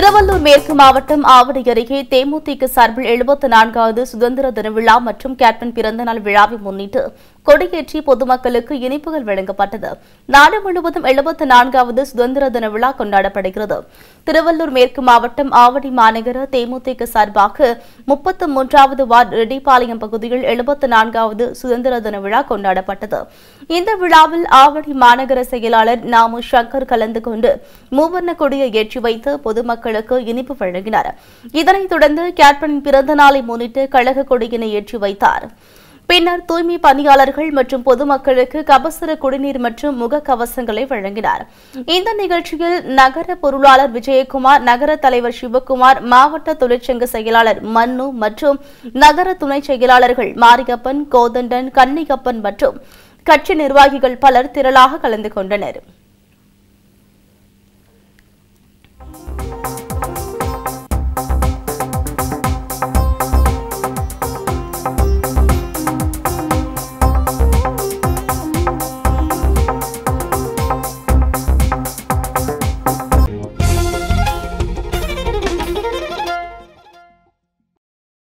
திருவள்ளூர் மேற்கு மாவட்டம் ஆவடி அருகே தேமுதிக சார்பில் எழுபத்தி நான்காவது சுதந்திர தின விழா மற்றும் கேப்டன் பிறந்தநாள் விழாவை முன்னிட்டு கொடியேற்றி பொதுமக்களுக்கு இனிப்புகள் வழங்கப்பட்டது நாடு முழுவதும் எழுபத்தி நான்காவது சுதந்திர தின விழா கொண்டாடப்படுகிறது திருவள்ளூர் மேற்கு மாவட்டம் ஆவடி மாநகர தேமுதிக சார்பாக முப்பத்து மூன்றாவது வார்டு ரெட்டிப்பாளையம் பகுதியில் எழுபத்தி நான்காவது சுதந்திர தின விழா கொண்டாடப்பட்டது இந்த விழாவில் ஆவடி மாநகர செயலாளர் நாமு சங்கர் கலந்து கொண்டு மூவர்ண கொடியை ஏற்றி வைத்து பொதுமக்களுக்கு இனிப்பு வழங்கினார் இதனைத் தொடர்ந்து கேப்டனின் பிறந்த நாளை முன்னிட்டு கழக கொடியினை ஏற்றி வைத்தார் பின்னர் தூய்மை பணியாளர்கள் மற்றும் பொதுமக்களுக்கு கபசுர குடிநீர் மற்றும் முகக்கவசங்களை வழங்கினார் இந்த நிகழ்ச்சியில் நகர பொருளாளர் விஜயகுமார் நகர தலைவர் சிவகுமார் மாவட்ட தொழிற்சங்க செயலாளர் மன்னு மற்றும் நகர துணை செயலாளர்கள் மாரியப்பன் கோதண்டன் கன்னிகப்பன் மற்றும் கட்சி நிர்வாகிகள் பலர் திரளாக கலந்து கொண்டனர்